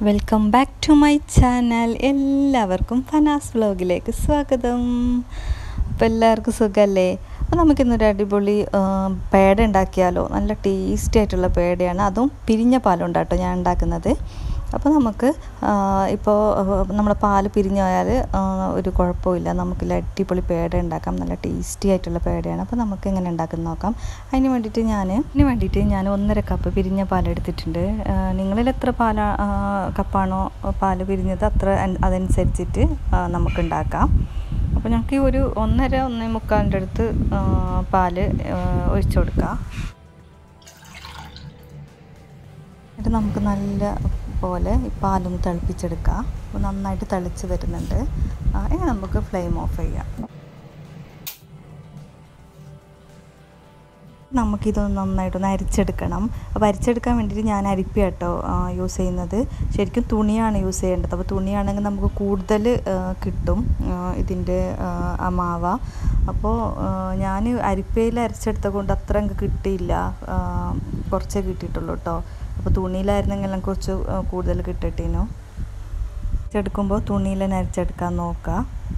welcome back to my channel എല്ലാവർക്കും ഫനാസ് വ്ലോഗിലേക്ക് സ്വാഗതം അപ്പോൾ എല്ലാവർക്കും സുഖമല്ലേ അപ്പോൾ നമുക്കിന്നൊരു അടിപൊളി ആ, പേട ഉണ്ടാക്കിയാലോ നല്ല ടേസ്റ്റി ആയിട്ടുള്ള പേടയാണ് അതും പിരിഞ്ഞ പാലുണ്ട് കേട്ടോ ഞാൻ ഉണ്ടാക്കുന്നത് അപ്പോൾ നമുക്ക് ആ, ഇപ്പോൾ നമ്മുടെ പാല് പിരിഞ്ഞു പോയാൽ ആ, ഒരു കുഴപ്പമില്ല നമുക്ക് അടിപൊളി പേട ഉണ്ടാക്കാം നല്ല ടേസ്റ്റി ആയിട്ടുള്ള പേടയാണ് അപ്പോൾ നമുക്ക് എങ്ങനെ ഉണ്ടാക്കുന്നത് നോക്കാം അതിന് വേണ്ടിയിട്ട് ഞാൻ അതിന് വേണ്ടിയിട്ട് ഞാൻ ഒന്നര കപ്പ് പിരിഞ്ഞ പാൽ എടുത്തിട്ടുണ്ട് ആ, നിങ്ങളിൽ എത്ര പാല ആ, കപ്പാണോ പാല് പിരിഞ്ഞത് അത്ര അൻ- അതനുസരിച്ചിട്ട് ആ, നമുക്ക് ഉണ്ടാക്കാം അപ്പോൾ ഞങ്ങൾക്ക് ഈ ഒരു ഒന്നര ഒന്നേ മുക്കാലിൻ്റെ അടുത്ത് ആ, പാല് ആ, ഒഴിച്ചു കൊടുക്കാം എന്നിട്ട് നമുക്ക് നല്ല പോലെ ഈ പാലൊന്ന് തിളപ്പിച്ചെടുക്കാം അപ്പോൾ നന്നായിട്ട് തിളച്ച് വരുന്നുണ്ട് ആ, ഇനി നമുക്ക് ഫ്ലെയിം ഓഫ് ചെയ്യാം നമുക്കിതൊന്ന് നന്നായിട്ടൊന്ന് അരിച്ചെടുക്കണം അപ്പോൾ അരിച്ചെടുക്കാൻ വേണ്ടിയിട്ട് ഞാൻ അരിപ്പ കേട്ടോ യൂസ് ചെയ്യുന്നത് ശരിക്കും തുണിയാണ് യൂസ് ചെയ്യേണ്ടത് അപ്പോൾ തുണിയാണെങ്കിൽ നമുക്ക് കൂടുതൽ ആ, കിട്ടും ആ, ഇതിൻ്റെ ആ, ആ മാവ അപ്പോൾ ഞാൻ അരിപ്പയിൽ അരച്ചെടുത്ത കൊണ്ട് അത്ര അങ്ങ് കിട്ടിയില്ല ആ, കുറച്ചേ കിട്ടിയിട്ടുള്ളൂ കേട്ടോ അപ്പോൾ തുണിയിലായിരുന്നെങ്കിൽ കുറച്ച് ആ, കൂടുതൽ കിട്ടിട്ടേനു അരച്ചെടുക്കുമ്പോൾ തുണിയിൽ തന്നെ അരച്ചെടുക്കാൻ നോക്കുക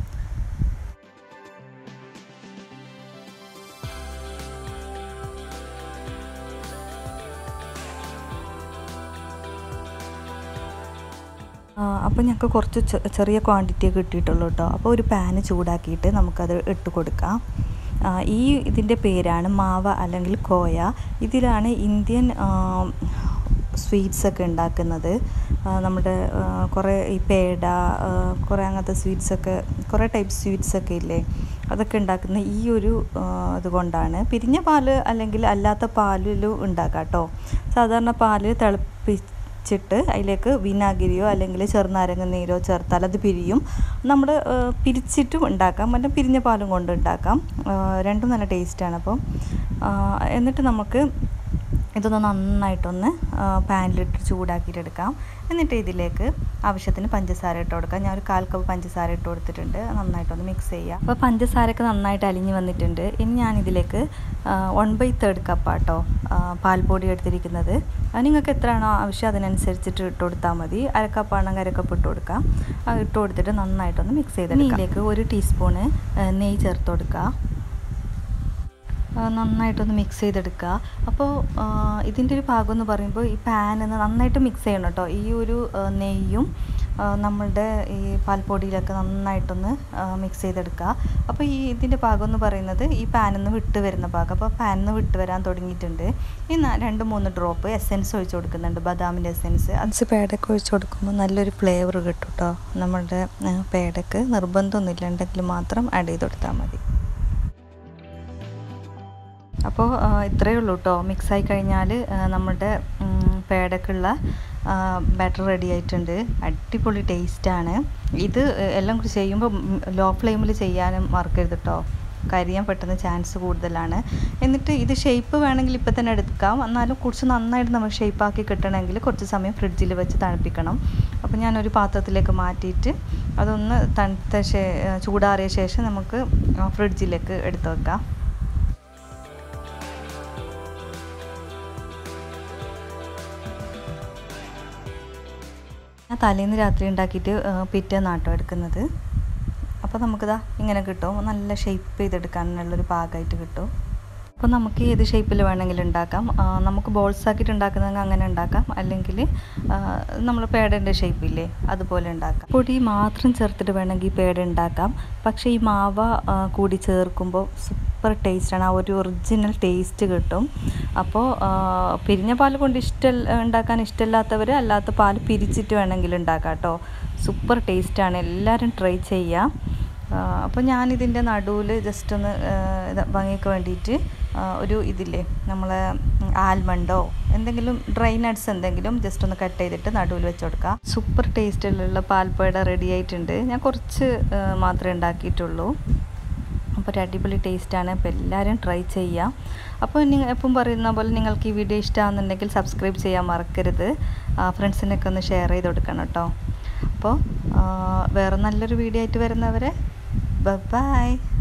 അപ്പോൾ ഞങ്ങൾക്ക് കുറച്ച് ചെ- ചെറിയ ക്വാണ്ടിറ്റിയെ കിട്ടിയിട്ടുള്ളൂ കേട്ടോ അപ്പോൾ ഒരു പാന് ചൂടാക്കിയിട്ട് നമുക്കത് ഇട്ട് കൊടുക്കാം ആ, ഈ ഇതിൻ്റെ പേരാണ് മാവ അല്ലെങ്കിൽ കോയ ഇതിലാണ് ഇന്ത്യൻ സ്വീറ്റ്സ് ഒക്കെ ഉണ്ടാക്കുന്നത് ആ, നമ്മുടെ ആ, കുറേ ഈ പേട ആ, കുറേ അങ്ങനത്തെ സ്വീറ്റ്സൊക്കെ കുറേ ടൈപ്പ് സ്വീറ്റ്സ് ഒക്കെ ഇല്ലേ അതൊക്കെ ഉണ്ടാക്കുന്ന ഈ ഒരു ആ, ഇതുകൊണ്ടാണ് പിരിഞ്ഞ പാല് അല്ലെങ്കിൽ അല്ലാത്ത പാലിലും ഉണ്ടാക്കാം കേട്ടോ സാധാരണ പാല് തിളപ്പിച്ചിട്ട് അതിലേക്ക് വിനാഗിരിയോ അല്ലെങ്കിൽ ചെറുനാരങ്ങ നീരോ ചേർത്താൽ അത് പിരിയും നമ്മൾ പിരിച്ചിട്ടും ഉണ്ടാക്കാം മറ്റേ പിരിഞ്ഞ പാലും കൊണ്ട് ഉണ്ടാക്കാം ആ, രണ്ടും നല്ല ടേസ്റ്റാണ് അപ്പം ആ, എന്നിട്ട് നമുക്ക് ഇതൊന്ന് നന്നായിട്ടൊന്ന് ആ, പാനിലിട്ട് ചൂടാക്കിയിട്ടെടുക്കാം എന്നിട്ട് ഇതിലേക്ക് ആവശ്യത്തിന് പഞ്ചസാര ഇട്ട് കൊടുക്കാം ഞാൻ ഒരു കാൽ കപ്പ് പഞ്ചസാര ഇട്ട് കൊടുത്തിട്ടുണ്ട് നന്നായിട്ടൊന്ന് മിക്സ് ചെയ്യുക അപ്പോൾ പഞ്ചസാരയൊക്കെ നന്നായിട്ട് അലിഞ്ഞ് വന്നിട്ടുണ്ട് ഇനി ഞാൻ ഇതിലേക്ക് വൺ ബൈ തേർഡ് കപ്പാട്ടോ പാൽപ്പൊടി എടുത്തിരിക്കുന്നത് അത് നിങ്ങൾക്ക് എത്രയാണോ ആവശ്യം അതിനനുസരിച്ചിട്ട് ഇട്ട് കൊടുത്താൽ മതി അരക്കപ്പാണെങ്കിൽ അരക്കപ്പ് ഇട്ട് കൊടുക്കാം അത് ഇട്ട് കൊടുത്തിട്ട് നന്നായിട്ടൊന്ന് മിക്സ് ചെയ്തെടുക്കാം ഇതിലേക്ക് ഒരു ടീസ്പൂണ് നെയ്യ് ചേർത്ത് കൊടുക്കുക ആ, നന്നായിട്ടൊന്ന് മിക്സ് ചെയ്തെടുക്കുക അപ്പോൾ ഇതിൻ്റെ ഒരു പാകം എന്ന് പറയുമ്പോൾ ഈ പാനിന്ന് നന്നായിട്ട് മിക്സ് ചെയ്യണം കേട്ടോ ഈ ഒരു ആ, നെയ്യും ആ, നമ്മളുടെ ഈ പാൽപ്പൊടിയിലൊക്കെ നന്നായിട്ടൊന്ന് മിക്സ് ചെയ്തെടുക്കുക അപ്പോൾ ഈ ഇതിൻ്റെ പാകം എന്ന് പറയുന്നത് ഈ പാനിൽ നിന്ന് വിട്ട് വരുന്ന പാകം അപ്പോൾ പാനിൽ നിന്ന് വിട്ട് വരാൻ തുടങ്ങിയിട്ടുണ്ട് ഈ ന- രണ്ട് മൂന്ന് ഡ്രോപ്പ് എസെൻസ് ഒഴിച്ച് കൊടുക്കുന്നുണ്ട് ബദാമിൻ്റെ എസെൻസ് അത് പേടയ്ക്ക് ഒഴിച്ച് കൊടുക്കുമ്പോൾ നല്ലൊരു ഫ്ലേവർ കിട്ടും കേട്ടോ നമ്മളുടെ ആ, പേടയ്ക്ക് നിർബന്ധമൊന്നുമില്ല ഉണ്ടെങ്കിൽ മാത്രം ആഡ് ചെയ്ത് കൊടുത്താൽ മതി അപ്പോൾ ഇത്രയേ ഉള്ളൂ കേട്ടോ മിക്സായി കഴിഞ്ഞാൽ നമ്മുടെ ഉം, പേടക്കുള്ള ബാറ്റർ റെഡി ആയിട്ടുണ്ട് അടിപൊളി ടേസ്റ്റാണ് ഇത് എല്ലാം കൂടി ചെയ്യുമ്പോൾ ലോ ഫ്ലെയിമിൽ ചെയ്യാനും മറക്കരുത് കേട്ടോ കരിയാൻ പെട്ടെന്ന് ചാൻസ് കൂടുതലാണ് എന്നിട്ട് ഇത് ഷേപ്പ് വേണമെങ്കിൽ ഇപ്പം തന്നെ എടുക്കാം എന്നാലും കുറച്ച് നന്നായിട്ട് നമ്മൾ ഷേപ്പാക്കി കിട്ടണമെങ്കിൽ കുറച്ച് സമയം ഫ്രിഡ്ജിൽ വെച്ച് തണുപ്പിക്കണം അപ്പോൾ ഞാനൊരു പാത്രത്തിലേക്ക് മാറ്റിയിട്ട് അതൊന്ന് തണുത്ത ശേ ചൂടാറിയ ശേഷം നമുക്ക് ഫ്രിഡ്ജിലേക്ക് എടുത്ത് വെക്കാം ഞാൻ തലേന്ന് രാത്രി ഉണ്ടാക്കിയിട്ട് പിറ്റേന്നാട്ടോ എടുക്കുന്നത് അപ്പോൾ നമുക്കിതാ ഇങ്ങനെ കിട്ടും നല്ല ഷേപ്പ് ചെയ്തെടുക്കാനുള്ളൊരു പാകമായിട്ട് കിട്ടും അപ്പോൾ നമുക്ക് ഏത് ഷേപ്പിൽ വേണമെങ്കിലും ഉണ്ടാക്കാം ആ, നമുക്ക് ബോൾസ് ആക്കിയിട്ട് ഉണ്ടാക്കുന്നതെങ്കിൽ അങ്ങനെ ഉണ്ടാക്കാം അല്ലെങ്കിൽ നമ്മൾ പേടേൻ്റെ ഷേപ്പില്ലേ അതുപോലെ ഉണ്ടാക്കാം പൊടി മാത്രം ചേർത്തിട്ട് വേണമെങ്കിൽ ഈ പേട ഉണ്ടാക്കാം പക്ഷേ ഈ മാവ ആ, കൂടി ചേർക്കുമ്പോൾ സൂപ്പർ ടേസ്റ്റാണ് ആ ഒരു ഒറിജിനൽ ടേസ്റ്റ് കിട്ടും അപ്പോൾ ആ, പിരിഞ്ഞ പാൽ കൊണ്ട് ഇഷ്ടം ഉണ്ടാക്കാൻ ഇഷ്ടമില്ലാത്തവർ അല്ലാത്ത പാൽ പിരിച്ചിട്ട് വേണമെങ്കിൽ ഉണ്ടാക്കാം കേട്ടോ സൂപ്പർ ടേസ്റ്റാണ് എല്ലാവരും ട്രൈ ചെയ്യാം അപ്പോൾ ഞാനിതിൻ്റെ നടുവിൽ ജസ്റ്റ് ഒന്ന് ആ, ഇത് ഭംഗിക്ക് വേണ്ടിയിട്ട് ആ, ഒരു ഇതില്ലേ നമ്മളെ ആൽമണ്ടോ എന്തെങ്കിലും ഡ്രൈ നട്ട്സ് എന്തെങ്കിലും ജസ്റ്റ് ഒന്ന് കട്ട് ചെയ്തിട്ട് നടുവിൽ വെച്ച് കൊടുക്കുക സൂപ്പർ ടേസ്റ്റിലുള്ള പാൽപ്പേട റെഡി ആയിട്ടുണ്ട് ഞാൻ കുറച്ച് ആ, മാത്രമേ ഉണ്ടാക്കിയിട്ടുള്ളൂ അപ്പോൾ ഒരു അടിപൊളി ടേസ്റ്റാണ് അപ്പോൾ എല്ലാവരും ട്രൈ ചെയ്യാം അപ്പോൾ നിങ്ങൾ എപ്പം പറയുന്ന പോലെ നിങ്ങൾക്ക് ഈ വീഡിയോ ഇഷ്ടമാകുന്നുണ്ടെങ്കിൽ സബ്സ്ക്രൈബ് ചെയ്യാൻ മറക്കരുത് ഫ്രണ്ട്സിനൊക്കെ ഒന്ന് ഷെയർ ചെയ്ത് കൊടുക്കണം കേട്ടോ അപ്പോൾ വേറെ നല്ലൊരു വീഡിയോ ആയിട്ട് വരുന്നവരെ ബൈ